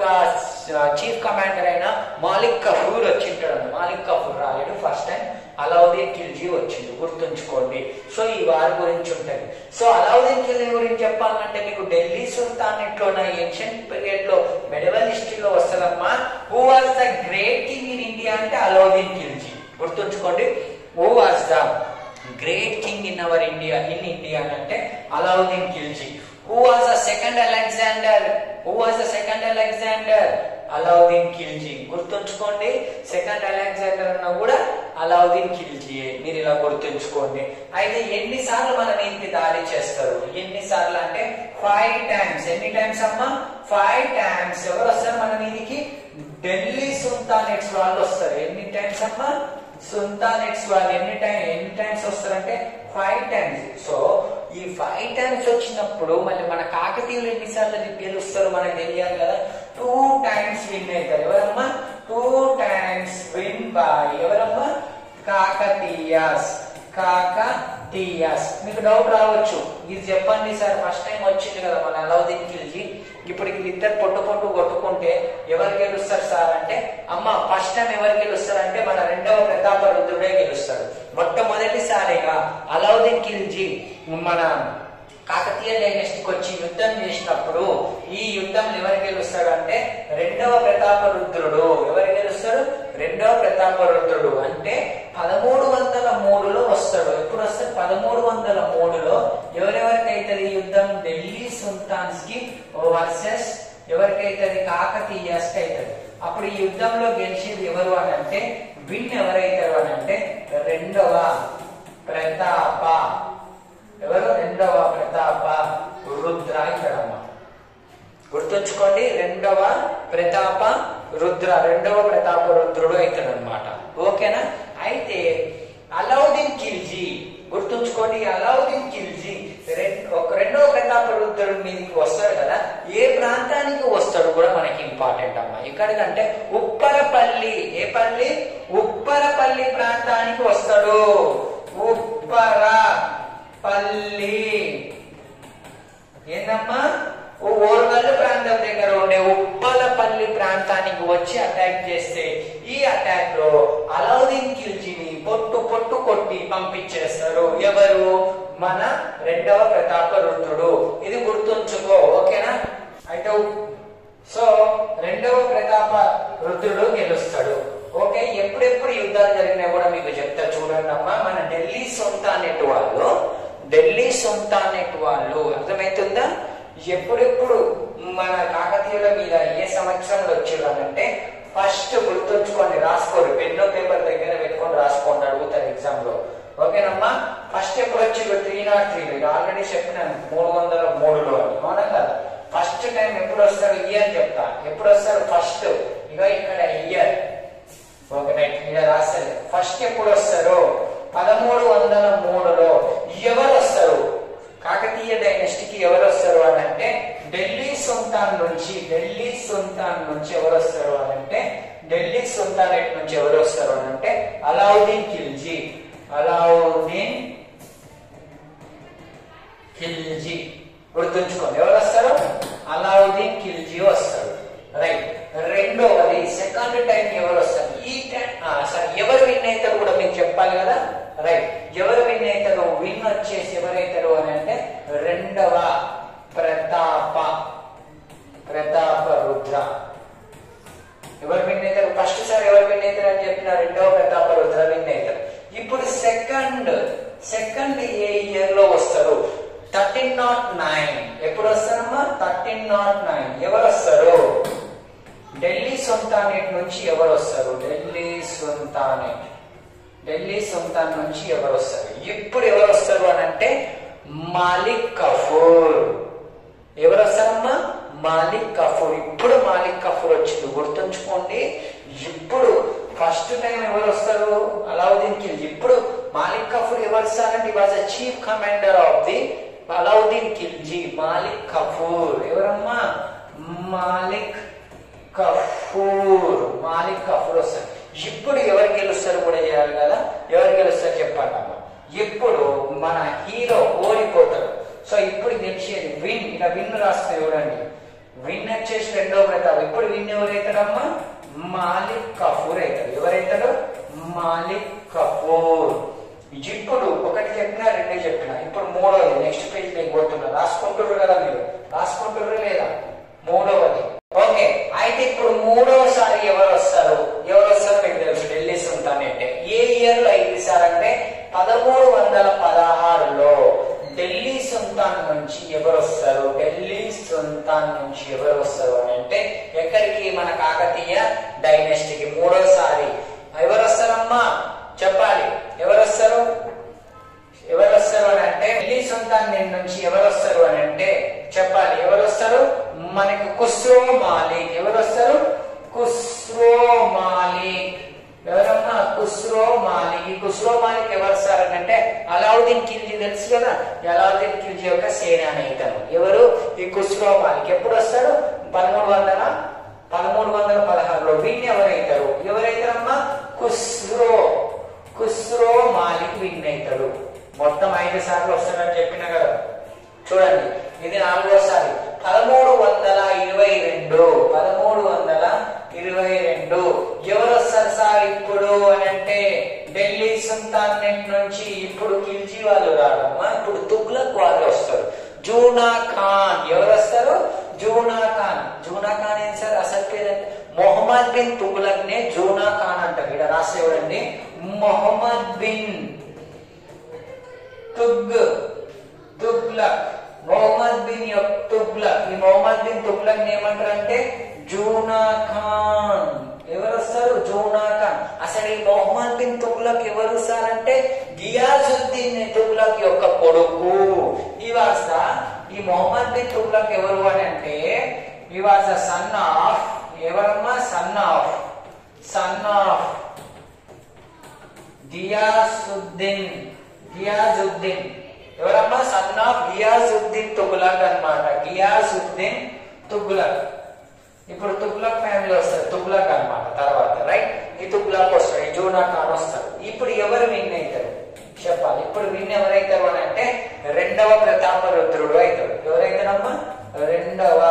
చీఫ్ కమాండర్ అయిన మాలిక్ కఫూర్ వచ్చింటాడు మాలిక్ కఫూర్ రాలేడు ఫస్ట్ టైం అలావుద్దీన్ ఖిల్జీ వచ్చింది గుర్తుంచుకోండి సో ఈ వారి గురించి ఉంటుంది సో అలావుద్దీన్ ఖిల్జీ గురించి చెప్పాలంటే మీకు ఢిల్లీ సుల్తానేట్ లో ఏన్షియంట్ పీరియడ్ లో మెడవల్ హిస్టరీలో వస్తుందమ్మా who was the great king in India అంటే అలావుద్దీన్ ఖిల్జీ గుర్తుంచుకోండి who was the great king in our India in India అంటే Alauddin Khilji who was the second Alexander who was the second Alexander Alauddin Khilji గుర్తుంచుకోండి second Alexander అన్న కూడా అలావుద్దీన్ ఖిల్జీ మీరు ఇలా గుర్తుంచుకోండి అయితే ఎన్నిసార్లు మన మీదకి దాడి చేస్తారు ఎన్నిసార్లు అంటే ఫైవ్ టైమ్స్ ఎన్ని టైమ్స్ అమ్మా ఫైవ్ టైమ్స్ ఎవరు వస్తారు మన మీదకి ఢిల్లీ సుల్తానేట్స్ వాళ్ళు వస్తారు ఎన్ని టైమ్స్ అమ్మా సుల్తానేట్స్ వాళ్ళు ఎన్ని టైం ఎన్ని టైమ్స్ వస్తారంటే ఫైవ్ టైమ్స్ సో ఈ ఫైవ్ టైమ్స్ వచ్చినప్పుడు మళ్ళీ మన కాకతీయులు ఎన్నిసార్లు గెలుస్తారు మనకు తెలియాలి కదా టూ టైమ్స్ విన్ అవుతారు ఎవరమ్మా టూ టైమ్స్ విన్ బై ఎవరమ్మా కాకతీయాస్ కాకతీయాస్ మీకు డౌట్ రావచ్చు ఇది చెప్పండి సార్ ఫస్ట్ టైం వచ్చింది కదా మన అలావుద్దీన్ ఖిల్జీ ఇప్పుడు వీళ్ళిద్దరు పొట్టు పొట్టు కొట్టుకుంటే ఎవరు గెలుస్తారు సార్ అంటే అమ్మ ఫస్ట్ టైం ఎవరు గెలుస్తారు అంటే మన రెండవ ప్రతాప రుద్రుడే గెలుస్తాడు మొట్టమొదటిసారిగా అలావుద్దీన్ ఖిల్జీ మన కాకతీయ డైనస్టీకి వచ్చి యుద్ధం చేసినప్పుడు ఈ యుద్ధంలో ఎవరు గెలుస్తాడు అంటే రెండవ ప్రతాప రుద్రుడు ఎవరు గెలుస్తాడు రెండవ ప్రతాప రుద్రుడు అంటే పదమూడు వందల మూడులో వస్తాడు ఎప్పుడు వస్తాడు పదమూడు వందల మూడులో ఎవరెవరికైతే ఈ యుద్ధం ఢిల్లీ సుల్తాన్స్ కి వర్సెస్ ఎవరికైతుంది కాకతీయాస్ కి అవుతుంది అప్పుడు ఈ యుద్ధంలో గెలిచేది ఎవరు అని అంటే విన్ ఎవరైతారు అని అంటే రెండవ ప్రతాప ఎవరు రెండవ ప్రతాప రుద్ర ఇక్కడమ్మ గుర్తుంచుకోండి రెండవ ప్రతాప రుద్ర రెండవ ప్రతాప రుద్రుడు అవుతాడు అనమాట ఓకేనా అయితే అలావుద్దీన్ ఖిల్జీ గుర్తుంచుకోండి అలావుద్దీన్ ఖిల్జీ రెం- ఒక రెండవ ప్రతాప రుద్రుడి మీదకి వస్తాడు కదా ఏ ప్రాంతానికి వస్తాడు కూడా మనకి ఇంపార్టెంట్ అమ్మా ఎక్కడికంటే ఉప్పరపల్లి ఏ పల్లి ఉప్పరపల్లి ప్రాంతానికి వస్తాడు ఉప్పర పల్లి ఏందమ్మా ఓర్గల్లు ప్రాంతం దగ్గర ఉండే ఉప్పలపల్లి ప్రాంతానికి వచ్చి అటాక్ చేస్తే ఈ అటాక్ లో అలావుద్దీన్ ఖిల్జీని పొట్టు పొట్టు కొట్టి పంపించేస్తారు ఎవరు మన రెండవ ప్రతాప రుద్రుడు ఇది గుర్తుంచుకో ఓకేనా అయితే సో రెండవ ప్రతాప రుద్రుడు గెలుస్తాడు ఓకే ఎప్పుడెప్పుడు యుద్ధాలు జరిగినా కూడా మీకు చెప్తా చూడండి అమ్మా మన ఢిల్లీ సుల్తానేట్ వాళ్ళు ఢిల్లీ సుల్తానేట్ వాళ్ళు అర్థమవుతుందా ఎప్పుడెప్పుడు మన కాకతీయుల మీద ఏ సంవత్సరంలో వచ్చేవాళ్ళంటే ఫస్ట్ గుర్తుంచుకోండి రాసుకోరు పెన్ను పేపర్ దగ్గర పెట్టుకొని రాసుకోండి అడుగుతారు ఎగ్జామ్ లో ఓకేనమ్మా ఫస్ట్ ఎప్పుడు వచ్చి త్రీ నాట్ త్రీ ఆల్రెడీ చెప్పినాను మూడు వందల మూడులో అని అవునా కదా ఫస్ట్ టైం ఎప్పుడు వస్తారు ఇయర్ చెప్తా ఎప్పుడు వస్తారు ఫస్ట్ ఇక ఇక్కడ ఇయర్ ఓకే రైట్ ఇలా రాస్తారు ఫస్ట్ ఎప్పుడు వస్తారు పదమూడు వందల మూడులో ఎవరు వస్తారు కాకతీయ డైనస్టీకి ఎవరు వస్తారు అని అంటే ఢిల్లీ సుల్తాన్ నుంచి ఢిల్లీ సుల్తాన్ నుంచి ఎవరు వస్తారు అని అంటే ఢిల్లీ సుల్తానేట్ నుంచి ఎవరు వస్తారు అని అంటే అలావుద్దీన్ ఖిల్జీ అలావుద్దీన్ ఖిల్జీ గుర్తుంచుకోండి ఎవరు వస్తారు అలావుద్దీన్ ఖిల్జీ వస్తారు రైట్ రెండవది సెకండ్ టైం ఎవరు వస్తారు ఈ టైం సారీ ఎవరు విన్ అవుతారు కూడా మీకు చెప్పాలి కదా రైట్ ఎవరు విన్ అవుతారు విన్ వచ్చేసి ఎవరైతారు అని అంటే రెండవ ప్రతాప ప్రతాప రుద్ర ఎవరు విన్ అవుతారు ఫస్ట్ సారి ఎవరు విన్ అవుతారు అని చెప్పిన రెండవ ప్రతాప రుద్ర విన్ అవుతారు ఇప్పుడు సెకండ్ సెకండ్ ఏ ఇయర్ లో వస్తారు థర్టీన్ నాట్ నైన్ ఎప్పుడు వస్తారమ్మా థర్టీన్ నాట్ నైన్ ఎవరు వస్తారు ఢిల్లీ సుల్తానేట్ నుంచి ఎవరు వస్తారు ఢిల్లీ సుల్తానేట్ ఢిల్లీ సుల్తాన్ నుంచి ఎవరు వస్తారు ఇప్పుడు ఎవరు వస్తారు అని అంటే మాలిక్ కఫూర్ ఎవరు వస్తారమ్మా మాలిక్ కఫూర్ ఇప్పుడు మాలిక్ కఫూర్ వచ్చింది గుర్తుంచుకోండి ఇప్పుడు ఫస్ట్ టైం ఎవరు వస్తారు అలావుద్దీన్ ఖిల్జీ ఇప్పుడు మాలిక్ కఫూర్ ఎవరు వస్తారంటే was a chief commander of the Alauddin Khilji Malik Kafur ఎవరమ్మా మాలిక్ కఫూర్ మాలిక్ కఫూర్ వస్తారు ఇప్పుడు ఎవరు గెలుస్తారు కూడా చేయాలి కదా ఎవరు గెలుస్తారు చెప్పండి అమ్మ ఇప్పుడు మన హీరో ఓడిపోతాడు సో ఇప్పుడు గెలిచేది విన్ ఇలా విన్ రాస్తే చూడండి విన్ వచ్చేసి రెండో ప్రతాప్ ఇప్పుడు విన్ ఎవరైతాడమ్మా మాలిక్ కఫూర్ అవుతాడు ఎవరైతాడు మాలిక్ కఫూర్ ఇప్పుడు ఒకటి చెప్పినా రెండే చెప్పినా ఇప్పుడు మూడవది నెక్స్ట్ పేజ్ నేను పోతున్నా రాసుకుంటున్నారు కదా మీరు రాసుకుంటున్నారు లేదా మూడవది ఓకే అయితే ఇప్పుడు మూడవసారి ఎవరు వస్తారు ఎవరు వస్తారు మీకు తెలుసు ఢిల్లీ సుల్తానేట్ ఏ ఇయర్ లో అయింది సార్ అంటే పదమూడు వందల పదహారులో ఢిల్లీ సుల్తాన్ నుంచి ఎవరు వస్తారు ఢిల్లీ సుల్తాన్ నుంచి ఎవరు వస్తారు అని అంటే ఎక్కడికి మన కాకతీయ డైనస్టీకి మూడోసారి ఎవరు వస్తారమ్మా చెప్పాలి ఎవరు వస్తారు ఎవరు వస్తారు అని అంటే ఢిల్లీ సుల్తాన్ నుంచి ఎవరు వస్తారు అని అంటే చెప్పాలి ఎవరు వస్తారు మనకి కుస్రో మాలిక్ ఎవరు వస్తారు కుస్రో మాలిక్ ఎవరమ్మా కుస్రో మాలిక్ ఈ కుస్రో మాలిక్ ఎవరు సార్ అని అంటే అలావుద్దీన్ ఖిల్జీ తెలుసు కదా ఈ అలావుద్దీన్ ఖిల్జీ యొక్క సేనానీతను ఎవరు ఈ కుస్రో మాలిక్ ఎప్పుడు వస్తాడు పదమూడు వందల పదమూడు వందల పదహారులో వీళ్ళు ఎవరైతారు ఎవరైతారమ్మా కుస్రో కుస్రో మాలిక్ విన్ అవుతాడు మొత్తం ఐదు సార్లు వస్తాడని చెప్పిన కదా చూడండి ఇది నాలుగోసారి పదమూడు వందల ఇరవై రెండు పదమూడు వందల ఇరవై రెండు ఎవరు వస్తారు సార్ ఇప్పుడు అని అంటే ఢిల్లీ సుల్తానేట్ నుంచి ఇప్పుడు ఖిల్జీ వాళ్ళు రావడమ్మా ఇప్పుడు తుగ్లక్ వాళ్ళు వస్తారు జూనా ఖాన్ ఎవరు వస్తారు జూనా ఖాన్ జూనా ఖాన్ ఏం సార్ అసలు పేరంటే మొహమ్మద్ బిన్ తుగ్లక్ నే జూనా ఖాన్ అంటారు ఇక్కడ రాస్తే చూడండి మొహమ్మద్ బిన్ తుగ్ తుగ్లక్ మొహమ్మద్ బిన్ యొక్క తుగ్లక్ ఈ మొహమ్మద్ బిన్ తుగ్లక్ ఏమంటారు అంటే జూనా ఖాన్ ఎవరు వస్తారు జూనా ఖాన్ అసలు ఈ మొహమ్మద్ బిన్ తుగ్లక్ ఎవరు సార్ అంటే గియాజుద్దీన్ తుగ్లక్ యొక్క కొడుకు ఈ వాస్త ఈ మొహమ్మద్ బిన్ తుగ్లక్ ఎవరు అని అంటే ఈ వాజ్ సన్ ఆఫ్ ఎవరమ్మా son of son of Ghiyasuddin Ghiyasuddin ఎవరమ్మా సన్ ఆఫ్ గియాజుద్దీన్ తుగ్లక్ అన్నమాట గియాజుద్దీన్ తుగ్లక్ ఇప్పుడు తుగ్లక్ ఫ్యామిలీ వస్తారు తుగ్లక్ అన్నమాట తర్వాత రైట్ ఈ తుగ్లక్ వస్తారు ఈ జూనా ఖాన్ వస్తారు ఇప్పుడు ఎవరు విన్ అవుతారు చెప్పాలి ఇప్పుడు విన్ ఎవరైతారు అని అంటే రెండవ ప్రతాప రుద్రుడు అవుతాడు ఎవరైతాడమ్మా రెండవ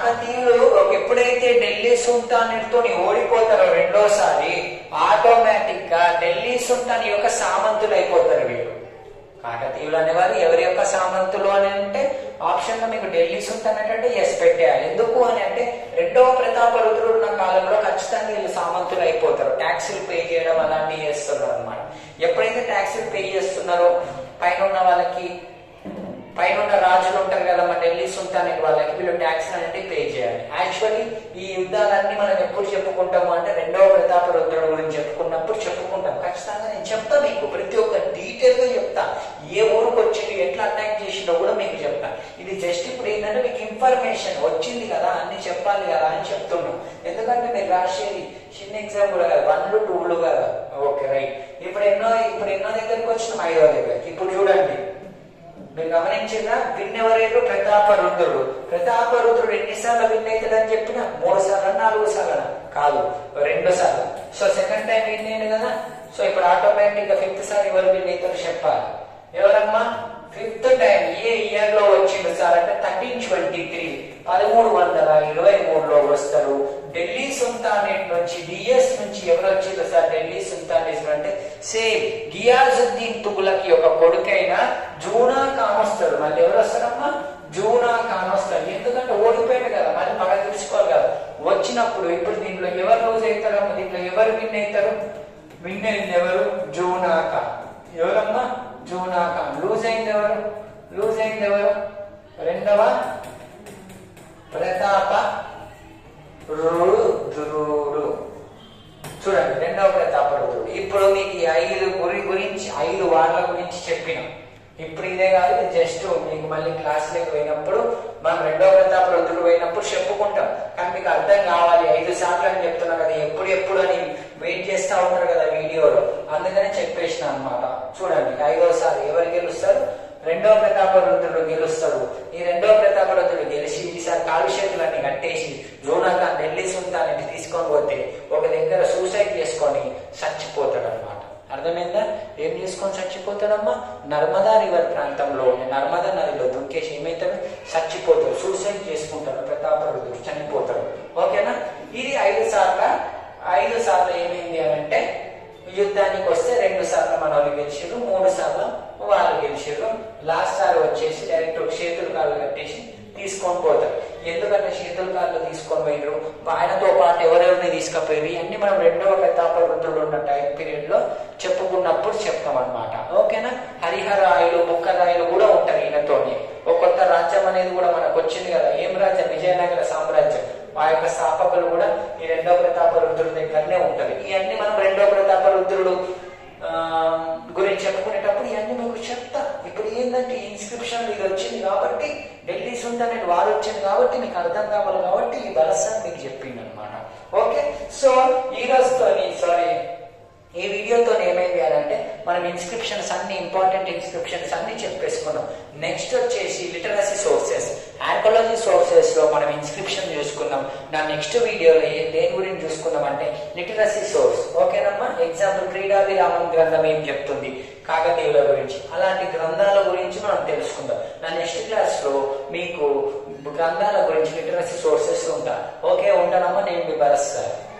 కాకతీయులు ఎప్పుడైతే ఢిల్లీ సుల్తానేట్తో ఓడిపోతారో రెండోసారి ఆటోమేటిక్ గా ఢిల్లీ సుల్తాన్ యొక్క సామంతులు అయిపోతారు వీళ్ళు కాకతీయులు అనేవారు ఎవరి యొక్క సామంతులు అని అంటే ఆప్షన్ లో మీకు ఢిల్లీ సుల్తాన్ అంటే ఎస్ పెట్టేయాలి ఎందుకు అని అంటే రెండవ ప్రతాపరుద్రుడు ఉన్న కాలంలో ఖచ్చితంగా వీళ్ళు సామంతులు అయిపోతారు ట్యాక్సీలు పే చేయడం అలాంటివి చేస్తున్నారు అనమాట ఎప్పుడైతే ట్యాక్సీలు పే చేస్తున్నారో పైన ఉన్న వాళ్ళకి పైన ఉన్న రాజులు ఉంటారు కదా మన ఢిల్లీ సుల్తాన్ వాళ్ళకి వీళ్ళు ట్యాక్స్ అనేది పే చేయాలి యాక్చువల్లీ ఈ యుద్ధాలన్నీ మనం ఎప్పుడు చెప్పుకుంటాము అంటే రెండవ ప్రతాపరుద్రుడు గురించి చెప్పుకున్నప్పుడు చెప్పుకుంటాం ఖచ్చితంగా నేను చెప్తా మీకు ప్రతి ఒక్క డీటెయిల్ గా చెప్తా ఏ ఊరికి వచ్చింది ఎట్లా అటాక్ చేసిండో కూడా మీకు చెప్తా ఇది జస్ట్ ఇప్పుడు ఏంటంటే మీకు ఇన్ఫర్మేషన్ వచ్చింది కదా అన్ని చెప్పాలి కదా అని చెప్తున్నాం ఎందుకంటే మీరు రాసేది చిన్న ఎగ్జామ్ కూడా కదా వన్లు టూలు కదా ఓకే రైట్ ఇప్పుడు ఎన్నో ఇప్పుడు ఎన్నో దగ్గరికి వచ్చినాం ఐదో దగ్గరికి ఇప్పుడు చూడండి మీరు గమనించిందా విన్ ఎవరైనా ప్రతాపరుద్రుడు ప్రతాపరుద్రుడు ఎన్నిసార్లు విన్ అవుతాడని చెప్పిన మూడు సార్లు నాలుగు సార్లు కాదు రెండు సార్లు సో సెకండ్ టైం విన్ అయ్యింది కదా సో ఇప్పుడు ఆటోమేటిక్ గా ఫిఫ్త్ సార్ ఎవరు విన్ అవుతారు చెప్పాలి ఎవరమ్మా ఫిఫ్త్ టైం ఏ ఇయర్ లో వచ్చింది సార్ అంటే థర్టీన్ ట్వంటీ త్రీ పదమూడు వందల ఇరవై మూడులో వస్తారు ఢిల్లీ సుల్తానేట్ నుంచి డిఎస్ నుంచి ఎవరు వచ్చింది సార్ ఢిల్లీ సుల్తానేట్ అంటే సేమ్ గియాజుద్దీన్ తుగులకి యొక్క కొడుకైన జూనా ఖాన్ వస్తాడు మళ్ళీ ఎవరు వస్తారమ్మా జూనా ఖాన్ వస్తాడు ఎందుకంటే ఓడిపోయాడు కదా మళ్ళీ బాగా తెలుసుకోవాలి కదా వచ్చినప్పుడు ఇప్పుడు దీంట్లో ఎవరు లూజ్ అవుతారమ్మా దీంట్లో ఎవరు విన్ అవుతారు విన్ అయింది ఎవరు జూనా ఖాన్ ఎవరమ్మా జూనా ఖాన్ లూజ్ అయింది ఎవరు లూజ్ అయింది ఎవరు రెండవ ప్రతాప రుద్రుడు చూడండి రెండవ ప్రతాప రుద్రుడు ఇప్పుడు మీకు ఈ ఐదు గురి గురించి ఐదు వాళ్ళ గురించి చెప్పినాం ఇప్పుడు ఇదే కాదు ఇది జస్ట్ మీకు మళ్ళీ క్లాసులకు పోయినప్పుడు మనం రెండవ ప్రతాప రుద్రుడు పోయినప్పుడు చెప్పుకుంటాం కానీ మీకు అర్థం కావాలి ఐదు సార్లు అని చెప్తున్నా కదా ఎప్పుడు ఎప్పుడు అని వెయిట్ చేస్తా ఉంటారు కదా వీడియోలో అందుకనే చెప్పేసిన అన్నమాట చూడండి ఐదోసారి ఎవరు గెలుస్తారు రెండో ప్రతాపరుద్రుడు గెలుస్తాడు ఈ రెండో ప్రతాపరుద్రుడు గెలిచి ఈసారి కాలు చేతులన్నీ కట్టేసి జోనాగా ఢిల్లీ సుల్తాన్ని తీసుకొని పోతే ఒక దగ్గర సూసైడ్ చేసుకొని చచ్చిపోతాడు అనమాట అర్థమైందా ఏం చేసుకొని చచ్చిపోతాడమ్మా నర్మదా రివర్ ప్రాంతంలో నర్మదా నదిలో దుంకేసి ఏమైతాడు చచ్చిపోతాడు సూసైడ్ చేసుకుంటాడు ప్రతాపరుద్రుడు చనిపోతాడు ఓకేనా ఇది ఐదు సార్లు ఐదు సార్లు ఏమైంది అని అంటే యుద్ధానికి వస్తే రెండు సార్లు మన వాళ్ళు గెలిచారు మూడు సార్లు వాళ్ళు గెలిచారు లాస్ట్ సారి వచ్చేసి డైరెక్ట్ చేతులు కాళ్ళు కట్టేసి తీసుకొని పోతారు ఎందుకంటే చేతులు కాళ్ళు తీసుకొని పోయినారు ఆయనతో పాటు ఎవరెవరిని తీసుకుపోయారు ఇవన్నీ మనం రెండవ ప్రతాపరుద్రుడు ఉన్న టైం పీరియడ్ లో చెప్పుకున్నప్పుడు చెప్తాం అనమాట ఓకేనా హరిహరాయులు ముక్కరాయులు కూడా ఉంటారు ఈయనతోని ఒక కొత్త రాజ్యం అనేది కూడా మనకు వచ్చింది కదా ఏం రాజ్యం విజయనగర సామ్రాజ్యం ఆ యొక్క స్థాపకులు కూడా ఈ రెండో ప్రతాపరుద్రుడి దగ్గరనే ఉంటది ఇవన్నీ మనం రెండో ప్రతాపరుద్రుడు ఆ, గురించి చెప్పుకునేటప్పుడు ఇవన్నీ మీకు చెప్తా ఇప్పుడు ఏంటంటే ఇన్స్క్రిప్షన్ ఇది వచ్చింది కాబట్టి ఢిల్లీ సుల్తాన్ అనే వారు వచ్చింది కాబట్టి మీకు అర్థం కావాలి కాబట్టి ఈ భరసాన్ని మీకు చెప్పింది అనమాట ఓకే సో ఈ రోజుతో సారీ ఈ వీడియోతో ఏమైంది అని అంటే మనం ఇన్స్క్రిప్షన్స్ అన్ని ఇంపార్టెంట్ ఇన్స్క్రిప్షన్స్ అన్ని చెప్పేసుకున్నాం నెక్స్ట్ వచ్చేసి లిటరసీ సోర్సెస్ ఆర్కలాజీ సోర్సెస్ లో మనం ఇన్స్క్రిప్షన్ చూసుకున్నాం నా నెక్స్ట్ వీడియోలో ఏ దేని గురించి చూసుకున్నాం అంటే లిటరసీ సోర్స్ ఓకేనమ్మా ఎగ్జాంపుల్ క్రీడాభిరామం గ్రంథం ఏం చెప్తుంది కాకతీయుల గురించి అలాంటి గ్రంథాల గురించి మనం తెలుసుకుందాం నా నెక్స్ట్ క్లాస్ లో మీకు గ్రంథాల గురించి లిటరసీ సోర్సెస్ ఉంటా ఓకే ఉంటానమ్మా నేను మీ భరత్ సార్